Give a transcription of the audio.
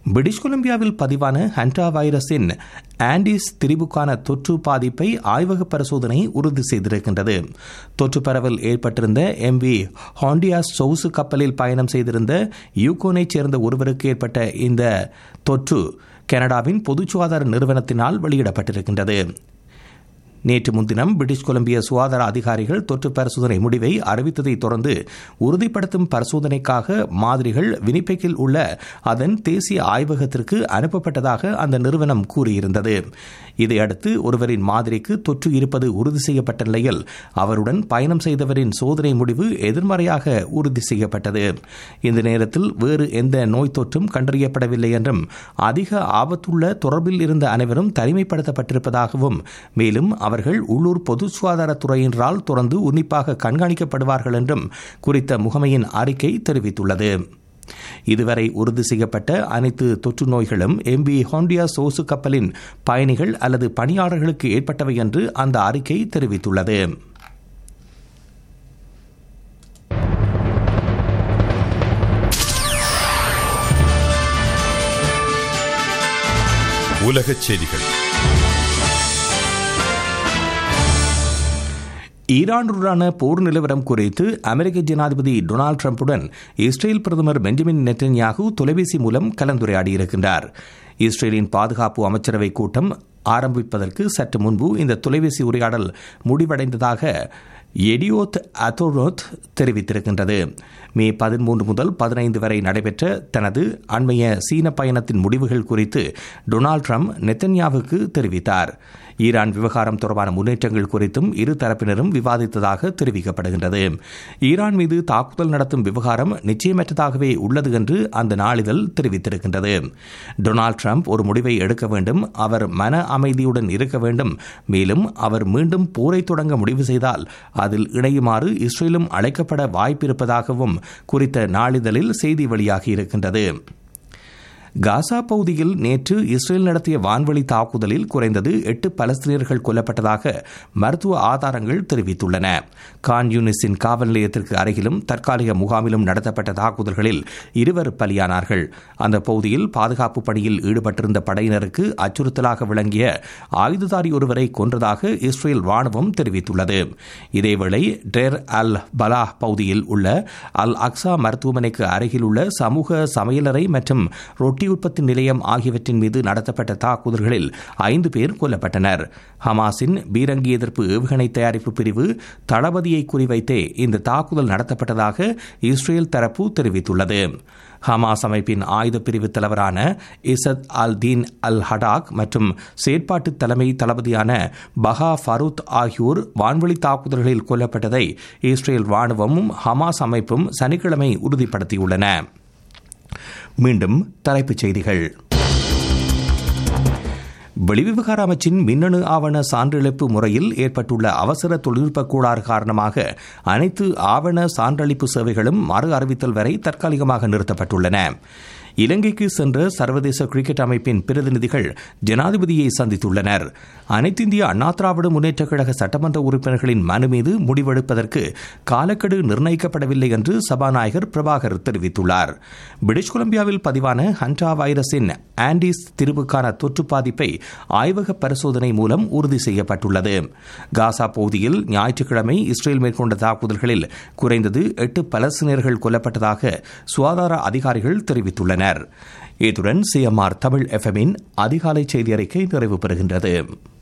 British கொலம்பியாவில் பதிவான hanta வைரஸின் Andes திரிவுக்கான தொற்று பாதிப்பை ஆய்வக பரிசோதனை உறுதி செய்திருக்கின்றது தொற்று பரவல் ஏற்பட்டிருந்த எம் வி ஹாண்டியாஸ் சொவுசு கப்பலில் பயணம் செய்திருந்த யூகோனைச் சேர்ந்த ஒருவருக்கு ஏற்பட்ட இந்த தொற்று கனடாவின் பொது சுகாதார நிறுவனத்தினால் வெளியிடப்பட்டிருக்கின்றது நேற்று முன்தினம் பிரிட்டிஷ் கொலம்பிய சுகாதார அதிகாரிகள் தொற்று பரிசோதனை முடிவை அறிவித்ததை தொடர்ந்து உறுதிப்படுத்தும் பரிசோதனைக்காக மாதிரிகள் வினிபெக்கில் உள்ள அதன் தேசிய ஆய்வகத்திற்கு அனுப்பப்பட்டதாக அந்த நிறுவனம் கூறியிருந்தது இதையடுத்து ஒருவரின் மாதிரிக்கு தொற்று இருப்பது உறுதி செய்யப்பட்ட நிலையில் அவருடன் பயணம் செய்தவரின் சோதனை முடிவு எதிர்மறையாக உறுதி செய்யப்பட்டது இந்த நேரத்தில் வேறு எந்த நோய் தொற்றும் கண்டறியப்படவில்லை என்றும் அதிக ஆபத்துள்ள தொடர்பில் இருந்த அனைவரும் தனிமைப்படுத்தப்பட்டிருப்பதாகவும் மேலும் அவர்கள் உள்ளூர் பொது சுகாதாரத்துறையினரால் தொடர்ந்து உன்னிப்பாக கண்காணிக்கப்படுவார்கள் என்றும் குறித்த முகமையின் அறிக்கை தெரிவித்துள்ளது இதுவரை உறுதி செய்யப்பட்ட அனைத்து தொற்று நோய்களும் எம்பி ஹாண்டியா சோசு கப்பலின் பயணிகள் அல்லது பணியாளர்களுக்கு ஏற்பட்டவை என்று அந்த அறிக்கை தெரிவித்துள்ளது உலகச் செய்திகள் ஈரானுடனான போர் நிலவரம் குறித்து அமெரிக்க ஜனாதிபதி டொனால்டு டிரம்புடன் இஸ்ரேல் பிரதமர் பெஞ்சமின் நெட்டன்யாகு தொலைபேசி மூலம் கலந்துரையாடியிருக்கின்றார் இஸ்ரேலின் பாதுகாப்பு அமைச்சரவை கூட்டம் ஆரம்பிப்பதற்கு சற்று முன்பு இந்த தொலைபேசி உரையாடல் முடிவடைந்ததாக எடியோத் அத்தோரோத் தெரிவித்திருக்கின்றது மே பதிமூன்று முதல் பதினைந்து வரை நடைபெற்ற தனது அண்மைய சீன பயணத்தின் முடிவுகள் குறித்து டொனால்டு ட்ரம்ப் நெத்தன்யாவுக்கு தெரிவித்தார் ஈரான் விவகாரம் தொடர்பான முன்னேற்றங்கள் குறித்தும் இரு தரப்பினரும் விவாதித்ததாக தெரிவிக்கப்படுகின்றது ஈரான் மீது தாக்குதல் நடத்தும் விவகாரம் நிச்சயமற்றதாகவே உள்ளது என்று அந்த நாளிதழ் தெரிவித்திருக்கின்றது டொனால்டு ட்ரம்ப் ஒரு முடிவை எடுக்க வேண்டும் அவர் மன அமைதியுடன் இருக்க வேண்டும் மேலும் அவர் மீண்டும் போரை தொடங்க முடிவு செய்தால் அதில் இணையுமாறு இஸ்ரேலும் அழைக்கப்பட வாய்ப்பிருப்பதாகவும் குறித்த நாளிதழில் செய்தி வெளியாகி இருக்கின்றது காசா பகுதியில் நேற்று இஸ்ரேல் நடத்திய வான்வழி தாக்குதலில் குறைந்தது எட்டு பலஸ்தீனியர்கள் கொல்லப்பட்டதாக மருத்துவ ஆதாரங்கள் தெரிவித்துள்ளன கான் யூனிஸின் காவல் நிலையத்திற்கு அருகிலும் தற்காலிக முகாமிலும் நடத்தப்பட்ட தாக்குதல்களில் இருவர் பலியானார்கள் அந்த பகுதியில் பாதுகாப்பு பணியில் ஈடுபட்டிருந்த படையினருக்கு அச்சுறுத்தலாக விளங்கிய ஆயுததாரி ஒருவரை கொன்றதாக இஸ்ரேல் ராணுவம் தெரிவித்துள்ளது இதேவேளை டேர் அல் பலாஹ் பகுதியில் உள்ள அல் அக்ஸா மருத்துவமனைக்கு அருகில் உள்ள சமூக சமையலறை மற்றும் ரொட்டி உற்பத்தி நிலையம் ஆகியவற்றின் மீது நடத்தப்பட்ட தாக்குதல்களில் ஐந்து பேர் கொல்லப்பட்டனர் ஹமாஸின் பீரங்கி எதிர்ப்பு ஏவுகணை தயாரிப்பு பிரிவு தளபதியை குறிவைத்தே இந்த தாக்குதல் நடத்தப்பட்டதாக இஸ்ரேல் தரப்பு தெரிவித்துள்ளது ஹமாஸ் அமைப்பின் ஆயுத பிரிவு தலைவரான இசத் அல் தீன் அல் ஹடாக் மற்றும் செயற்பாட்டு தலைமை தளபதியான பஹா ஃபரூத் ஆகியோர் வான்வழி தாக்குதல்களில் கொல்லப்பட்டதை இஸ்ரேல் ராணுவமும் ஹமாஸ் அமைப்பும் சனிக்கிழமை உறுதிப்படுத்தியுள்ளன மீண்டும் தலைப்புச் செய்திகள் வெளிவிவகார அமைச்சின் மின்னணு ஆவண சான்றளிப்பு முறையில் ஏற்பட்டுள்ள அவசர தொழில்நுட்ப கோளாறு காரணமாக அனைத்து ஆவண சான்றளிப்பு சேவைகளும் மறு அறிவித்தல் வரை தற்காலிகமாக நிறுத்தப்பட்டுள்ளன இலங்கைக்கு சென்ற சர்வதேச கிரிக்கெட் அமைப்பின் பிரதிநிதிகள் ஜனாதிபதியை சந்தித்துள்ளனர் அனைத்திந்திய அண்ணா திராவிட முன்னேற்ற கழக சட்டமன்ற உறுப்பினர்களின் மனு மீது முடிவெடுப்பதற்கு காலக்கெடு நிர்ணயிக்கப்படவில்லை என்று சபாநாயகர் பிரபாகர் தெரிவித்துள்ளார் பிரிட்டிஷ் கொலம்பியாவில் பதிவான ஹண்டா வைரஸின் ஆண்டிஸ் திருவுக்கான தொற்று பாதிப்பை ஆய்வக பரிசோதனை மூலம் உறுதி செய்யப்பட்டுள்ளது காசா பகுதியில் ஞாயிற்றுக்கிழமை இஸ்ரேல் மேற்கொண்ட தாக்குதல்களில் குறைந்தது எட்டு பலஸ்தீனியர்கள் கொல்லப்பட்டதாக சுகாதார அதிகாரிகள் தெரிவித்துள்ளனர் இத்துடன் சிஎம்ஆர் தமிழ் எஃப்எம்மின் அதிகாலை செய்தி அறிக்கை நிறைவு பெறுகின்றது